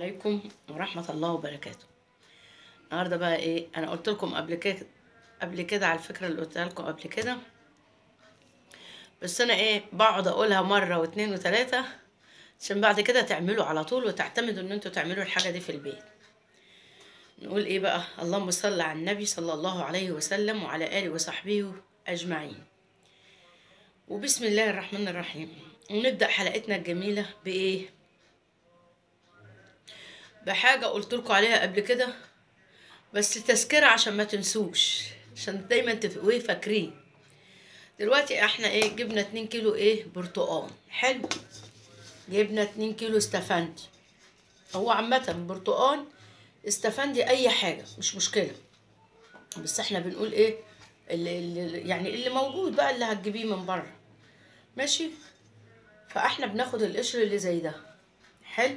عليكم ورحمة الله وبركاته النهاردة بقى ايه انا قلت لكم قبل كده قبل كده على الفكرة اللي قلتها لكم قبل كده بس انا ايه بقعد اقولها مرة واتنين وتلاتة عشان بعد كده تعملوا على طول وتعتمدوا ان انتوا تعملوا الحاجة دي في البيت نقول ايه بقى اللهم صل على النبي صلى الله عليه وسلم وعلى آله وصحبه أجمعين وبسم الله الرحمن الرحيم ونبدأ حلقتنا الجميلة بإيه بحاجة قلت لكم عليها قبل كده بس تذكرة عشان ما تنسوش عشان دايما تبقوا ايه فاكرين دلوقتي احنا ايه جبنا اتنين كيلو ايه برتقال حلو جبنا اتنين كيلو استفندي هو عامة برتقال استفندي اي حاجة مش مشكلة بس احنا بنقول ايه اللي اللي يعني اللي موجود بقى اللي هتجيبيه من بره ماشي فاحنا بناخد القشر اللي زي ده حلو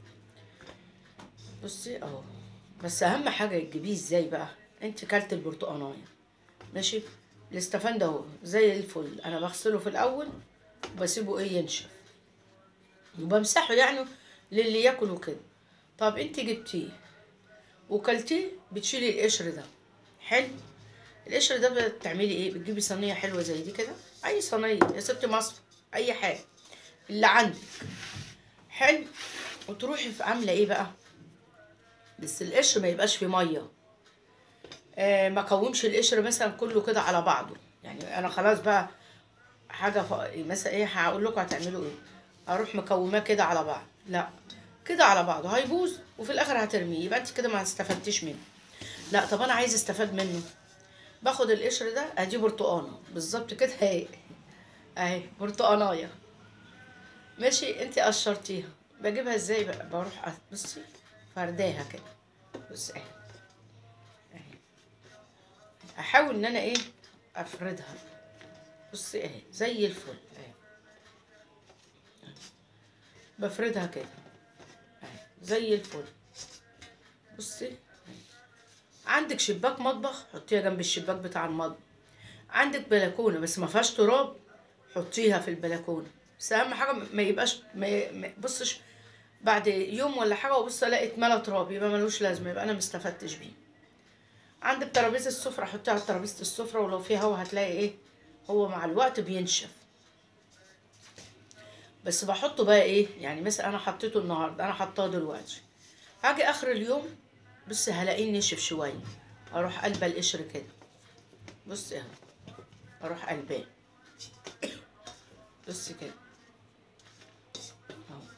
بصي اهو بس اهم حاجه تجيبيه ازاي بقى انت كلت البرتقانايه ماشي الاستفان ده اهو زي الفل انا بغسله في الاول وبسيبه ايه ينشف وبمسحه يعني للي ياكله كده طب انت جبتيه وكلتيه بتشيلي القشر ده حلو القشر ده بتعملي ايه بتجيبي صينيه حلوه زي دي كده اي صينيه يا ستي مصفى اي حاجه اللي عندك حلو وتروحي في عامله ايه بقى بس القشر ما يبقاش فيه ميه آه ما قومش القشر مثلا كله كده على بعضه يعني انا خلاص بقى حاجه ف... مثلا ايه هقول لكم هتعملوا ايه اروح مكوماه كده على بعض لا كده على بعضه هيبوظ وفي الاخر هترميه يبقى انت كده ما استفدتيش منه لا طب انا عايز استفاد منه باخد القشر ده ادي برتقانه بالظبط كده اهي اهي برتقانايه ماشي انت قشرتيها بجيبها ازاي بقى بروح أ- بصي فرداها كده بص اهي اهي احاول ان انا ايه افردها بصي اهي زي الفل اهي بفردها كده اهي زي الفل بصي اهي. عندك شباك مطبخ حطيها جنب الشباك بتاع المطبخ عندك بلكونه بس ما فيهاش تراب حطيها في البلكونه بس اهم حاجه ما يبقاش ما ي- ما- بصش بعد يوم ولا حاجه وبص الاقي اتملى تراب يبقى ملوش لازمه يبقى انا ما استفدتش بيه عندك ترابيزه السفره حطيها على ترابيزه السفره ولو فيه هوا هتلاقي ايه هو مع الوقت بينشف بس بحطه بقى ايه يعني مثلا انا حطيته النهارده انا حطاه دلوقتي هاجي اخر اليوم بص هلاقيه نشف شويه اروح قلبه القشر كده بص اهو اروح قلباه بص كده اهو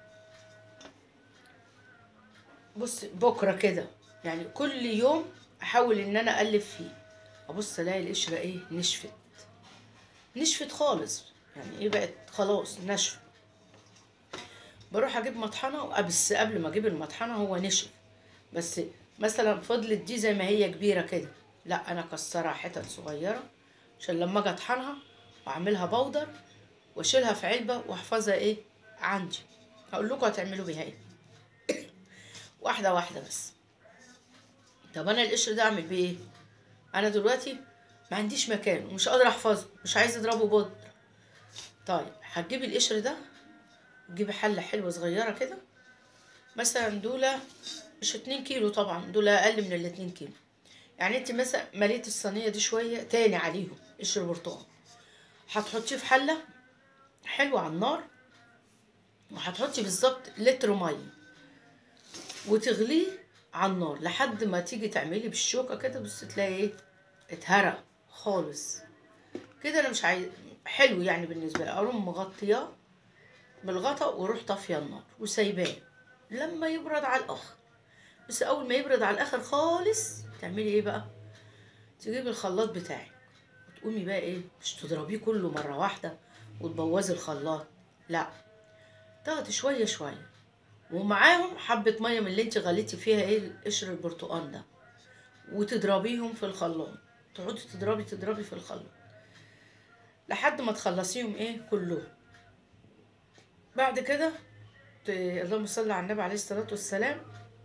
بص بكره كده يعني كل يوم احاول ان انا اقلب فيه ابص الاقي القشره ايه نشفت نشفت خالص يعني ايه بقت خلاص ناشفه بروح اجيب مطحنه بس قبل ما اجيب المطحنه هو نشف بس مثلا فضلت دي زي ما هي كبيره كده لا انا اكسرها حتت صغيره عشان لما اجي اطحنها واعملها بودر واشيلها في علبه واحفظها ايه عندي هقول لكم هتعملوا بيها ايه واحده واحده بس طب انا القشر ده اعمل بيه ايه انا دلوقتي ما عنديش مكان ومش قادره احفظه مش عايزه اضربه بودر طيب هتجيبي القشر ده تجيبي حله حلوه صغيره كده مثلا دول مش اتنين كيلو طبعا دول اقل من الاتنين كيلو يعني انت مثلا مليت الصينيه دي شويه تاني عليهم قشر برتقال هتحطيه في حله حلوه على النار وهتحطي بالظبط لتر ميه وتغليه على النار لحد ما تيجي تعملي بالشوكه كده بس تلاقي ايه اتهرى خالص كده انا مش عايز حلو يعني بالنسبه لي اروح مغطياه بالغطا واروح طافيه النار وسايباه لما يبرد على الاخر بس اول ما يبرد على الاخر خالص تعملي ايه بقى تجيبي الخلاط بتاعك وتقومي بقى ايه مش تضربيه كله مره واحده وتبوظي الخلاط لا تاخدي شويه شويه ومعاهم حبه ميه من اللي انت غليتي فيها ايه قشر البرتقال ده وتضربيهم في الخلاط تقعدي تضربي تضربي في الخلاط لحد ما تخلصيهم ايه كلهم بعد كده ت... اللهم صل على النبي عليه الصلاه والسلام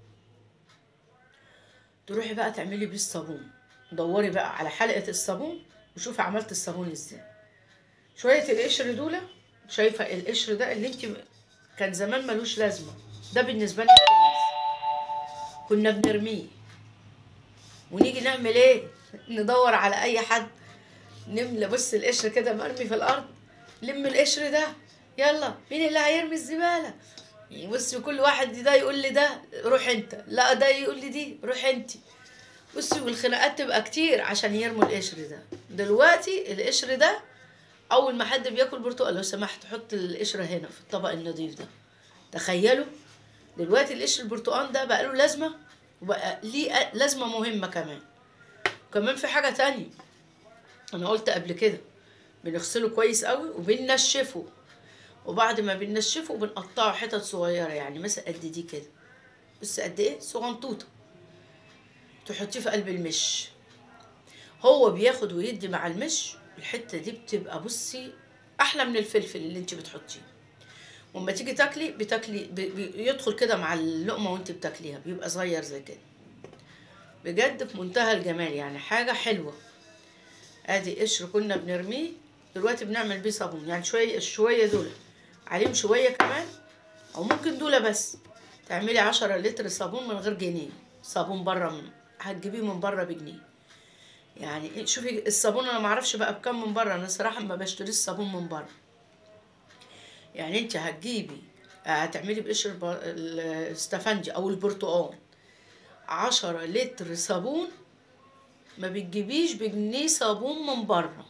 تروحي بقى تعملي بيه الصابون دوري بقى على حلقه الصابون وشوفي عملت الصابون ازاي شويه القشر دول شايفه القشر ده اللي انت كان زمان ملوش لازمه ده بالنسبه لي كويس كنا بنرميه ونيجي نعمل ايه ندور على اي حد نملى بص القشر كده مرمي في الارض لم القشر ده يلا مين اللي هيرمي الزباله بص كل واحد ده يقول لي ده روح انت لا ده يقول لي دي روح انت بصي والخناقات تبقى كتير عشان يرموا القشر ده دلوقتي القشر ده اول ما حد بياكل برتقال لو سمحت حط القشره هنا في الطبق النظيف ده تخيلوا دلوقتي القشر البرتقال ده بقى له لازمه وبقى ليه لازمه مهمه كمان وكمان في حاجه تانية انا قلت قبل كده بنغسله كويس قوي وبننشفه وبعد ما بننشفه بنقطعه حتت صغيره يعني مثلا قد دي كده بص قد ايه صغنطوطه تحطيه في قلب المش هو بياخد ويدي مع المش الحته دي بتبقى بصي احلى من الفلفل اللي انت بتحطيه وما تيجي تاكلي بتاكلي بي- بيدخل كده مع اللقمه وانت بتاكليها بيبقى صغير زي كده بجد في منتهى الجمال يعني حاجه حلوه ادي قشر كنا بنرميه دلوقتي بنعمل بيه صابون يعني شويه الشويه دول عليهم شويه كمان او ممكن دول بس تعملي عشرة لتر صابون من غير جنيه صابون بره من هتجيبيه من بره بجنيه يعني إيه، شوفي الصابون انا معرفش بقى بكام من بره انا صراحه ما بشتريش صابون من بره يعني انت هتجيبي هتعملي بقشر الب- الاستفندي او البرتقال عشرة لتر صابون ما بتجيبيش بجنيه صابون من بره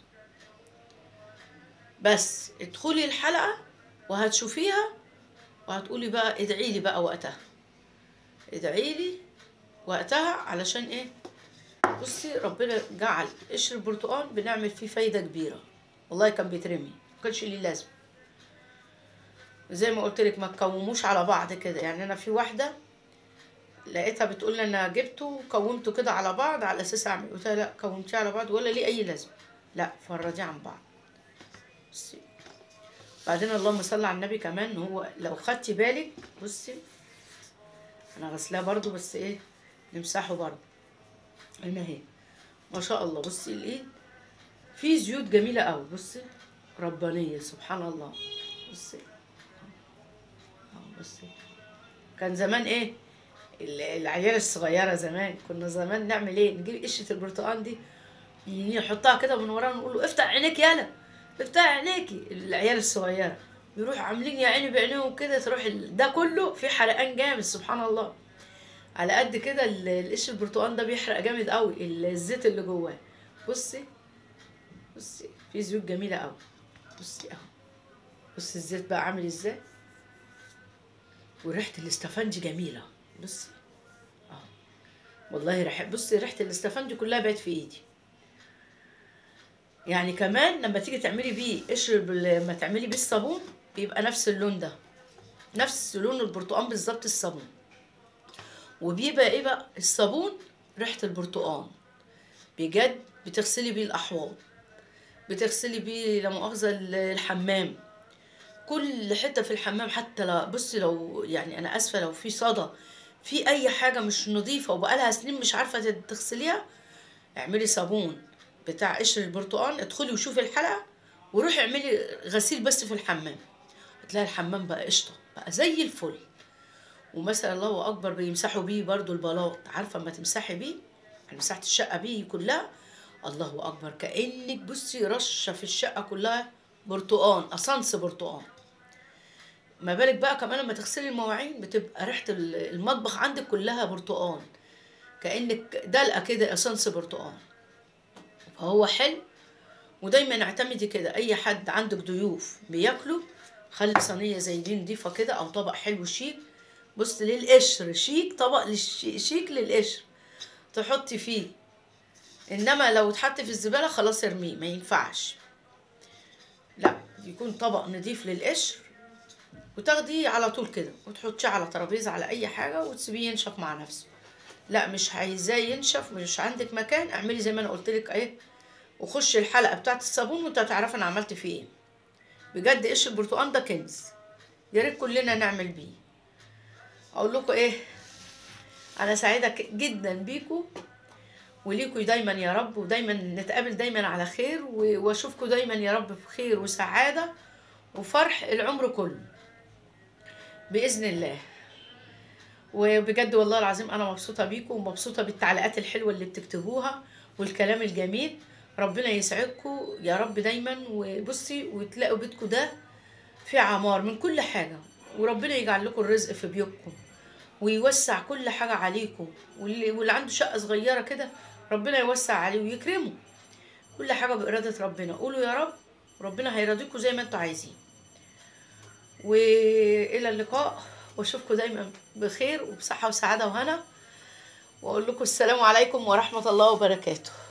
بس ادخلي الحلقة وهتشوفيها وهتقولي بقى ادعي لي بقى وقتها ادعي لي وقتها علشان ايه بصي ربنا جعل قشر البرتقال بنعمل فيه فايدة كبيرة والله كان بيترمي ما كانش ليه لازمة زي ما قلت لك ما تكوموش على بعض كده يعني انا في واحدة لقيتها بتقول لي انا جبته وكومته كده على بعض على اساس اعمل قلت لها لا كومتيه على بعض ولا ليه اي لازمة لا فرديه عن بعض بصي بعدين اللهم صل على النبي كمان هو لو خدتي بالك بصي انا غسلاه برضو بس ايه نمسحه برضو هنا اهي ما شاء الله بصي الايد في زيوت جميله قوي بصي ربانيه سبحان الله بصي أهو بصي كان زمان ايه ال- العيال الصغيره زمان كنا زمان نعمل ايه نجيب قشره البرتقال دي نحطها كده من وراها ونقول له افتح عينيك يالا افتح عينيكي العيال الصغيره يروح عاملين يا عيني بعينيهم كده تروح ال- ده كله في حرقان جامد سبحان الله على قد كده ال- القشر البرتقال ده بيحرق جامد قوي ال- الزيت اللي جواه بصي بصي في زيوت جميله قوي بصي اهو بصي الزيت بقى عامل ازاي وريحه الاستفندي جميله بصي اهو والله ريحه بصي ريحه الاستفندي كلها بقت في ايدي يعني كمان لما تيجي تعملي بيه قشر بال- لما تعملي بيه الصابون بيبقى نفس اللون ده نفس لون البرتقال بالظبط الصابون وبيبقى ايه بقى الصابون ريحة البرتقال بجد بتغسلي بيه الأحواض بتغسلي بيه لا مؤاخذة ال- الحمام كل حتة في الحمام حتى لو بصي لو يعني أنا آسفة لو في صدى في أي حاجة مش نظيفة وبقالها سنين مش عارفة تغسليها اعملي صابون بتاع قشر البرتقال ادخلي وشوفي الحلقة وروحي اعملي غسيل بس في الحمام هتلاقي الحمام بقى قشطة بقى زي الفل ومثلا الله اكبر بيمسحوا بيه برضو البلاط عارفه اما تمسحي بيه يعني مسحت الشقه بيه كلها الله اكبر كانك بصي رشه في الشقه كلها برتقان اسانس برتقان ما بالك بقى كمان لما تغسلي المواعين بتبقى ريحه ال- المطبخ عندك كلها برتقان كانك دلقه كده اسانس برتقان فهو حلو ودايما اعتمدي كده اي حد عندك ضيوف بياكلوا خلي صينيه زي دي نضيفه كده او طبق حلو شيك بص للقشر شيك طبق للش- شيك للقشر تحطي فيه انما لو اتحط في الزباله خلاص ارميه ما ينفعش لا يكون طبق نضيف للقشر وتاخديه على طول كده وتحطيه على ترابيزه على اي حاجه وتسيبيه ينشف مع نفسه لا مش عايزاه ينشف مش عندك مكان اعملي زي ما انا قلت لك ايه وخشي الحلقه بتاعت الصابون وانت هتعرفي انا عملت فيه ايه بجد قشر البرتقال ده كنز يا ريت كلنا نعمل بيه اقول لكم ايه انا سعيده ك- جدا بيكم وليكوا دايما يا رب ودايما نتقابل دايما على خير و- واشوفكم دايما يا رب بخير وسعاده وفرح العمر كله باذن الله وبجد والله العظيم انا مبسوطه بيكم ومبسوطه بالتعليقات الحلوه اللي بتكتبوها والكلام الجميل ربنا يسعدكم يا رب دايما وبصي وتلاقوا بيتكم ده في عمار من كل حاجه وربنا يجعل لكم الرزق في بيوتكم ويوسع كل حاجه عليكم واللي, واللي عنده شقه صغيره كده ربنا يوسع عليه ويكرمه كل حاجه باراده ربنا قولوا يا رب وربنا هيرضيكم زي ما انتوا عايزين والى اللقاء واشوفكم دايما بخير وبصحه وسعاده وهنا واقول لكم السلام عليكم ورحمه الله وبركاته